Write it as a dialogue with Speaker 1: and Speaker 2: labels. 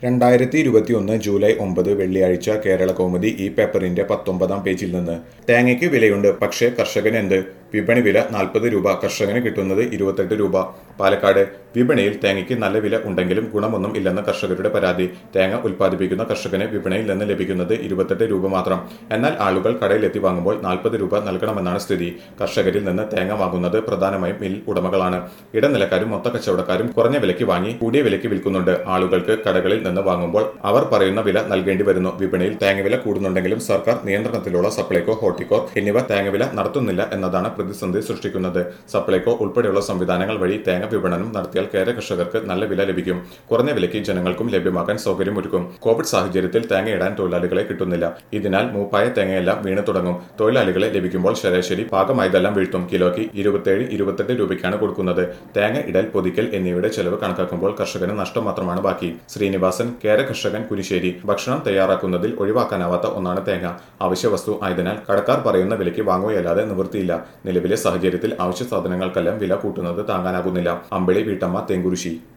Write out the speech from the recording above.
Speaker 1: രണ്ടായിരത്തി ഇരുപത്തിയൊന്ന് ജൂലൈ ഒമ്പത് വെള്ളിയാഴ്ച കേരള കൗമുദി ഈ പേപ്പറിന്റെ പത്തൊമ്പതാം പേജിൽ നിന്ന് തേങ്ങയ്ക്ക് വിലയുണ്ട് പക്ഷേ കർഷകന് എന്ത് വിപണി വില നാൽപ്പത് രൂപ കർഷകന് കിട്ടുന്നത് ഇരുപത്തെട്ട് രൂപ പാലക്കാട് വിപണിയിൽ തേങ്ങയ്ക്ക് നല്ല വില ഉണ്ടെങ്കിലും ഗുണമൊന്നും ഇല്ലെന്ന് കർഷകരുടെ പരാതി തേങ്ങ ഉൽപ്പാദിപ്പിക്കുന്ന കർഷകന് വിപണിയിൽ നിന്ന് ലഭിക്കുന്നത് ഇരുപത്തെട്ട് രൂപ മാത്രം എന്നാൽ ആളുകൾ കടയിലെത്തി വാങ്ങുമ്പോൾ നാൽപ്പത് രൂപ നൽകണമെന്നാണ് സ്ഥിതി കർഷകരിൽ നിന്ന് തേങ്ങ വാങ്ങുന്നത് പ്രധാനമായും മിൽ ഉടമകളാണ് ഇടനിലക്കാരും മൊത്ത കച്ചവടക്കാരും കുറഞ്ഞ വിലയ്ക്ക് വാങ്ങി കൂടിയ വിലയ്ക്ക് വിൽക്കുന്നുണ്ട് ആളുകൾക്ക് കടകളിൽ നിന്ന് വാങ്ങുമ്പോൾ അവർ പറയുന്ന വില നൽകേണ്ടി വരുന്നു വിപണിയിൽ തേങ്ങവില കൂടുന്നുണ്ടെങ്കിലും സർക്കാർ നിയന്ത്രണത്തിലുള്ള സപ്ലൈകോ ഹോർട്ടിക്കോർ എന്നിവ തേങ്ങവില നടത്തുന്നില്ല എന്നതാണ് പ്രതിസന്ധി സൃഷ്ടിക്കുന്നത് സപ്ലൈകോ ഉൾപ്പെടെയുള്ള സംവിധാനങ്ങൾ വഴി തേങ്ങ വിപണനം നടത്തിയാൽ കേര കർഷകർക്ക് നല്ല വില ലഭിക്കും കുറഞ്ഞ വിലയ്ക്ക് ജനങ്ങൾക്കും ലഭ്യമാക്കാൻ സൗകര്യമൊരുക്കും കോവിഡ് സാഹചര്യത്തിൽ തേങ്ങയിടാൻ തൊഴിലാളികളെ കിട്ടുന്നില്ല ഇതിനാൽ മൂപ്പായ തേങ്ങയെല്ലാം വീണു തുടങ്ങും തൊഴിലാളികളെ ലഭിക്കുമ്പോൾ ശരാശരി പാകമായതെല്ലാം വീഴ്ത്തും കിലോയ്ക്ക് ഇരുപത്തേഴ് ഇരുപത്തെട്ട് രൂപയ്ക്കാണ് കൊടുക്കുന്നത് തേങ്ങ ഇടൽ പൊതിക്കൽ എന്നിവയുടെ ചെലവ് കണക്കാക്കുമ്പോൾ കർഷകന് നഷ്ടം മാത്രമാണ് ബാക്കി ശ്രീനിവാസൻ കേര കർഷകൻ കുനിശ്ശേരി ഭക്ഷണം തയ്യാറാക്കുന്നതിൽ ഒഴിവാക്കാനാവാത്ത ഒന്നാണ് തേങ്ങ അവശ്യ വസ്തു ആയതിനാൽ കടക്കാർ പറയുന്ന വിലയ്ക്ക് വാങ്ങുകയല്ലാതെ നിവൃത്തിയില്ല നിലവിലെ സാഹചര്യത്തിൽ അവശ്യ സാധനങ്ങൾക്കെല്ലാം വില കൂട്ടുന്നത് താങ്ങാനാകുന്നില്ല അമ്പിളി വീട്ടമ്മ തേങ്കുരിശി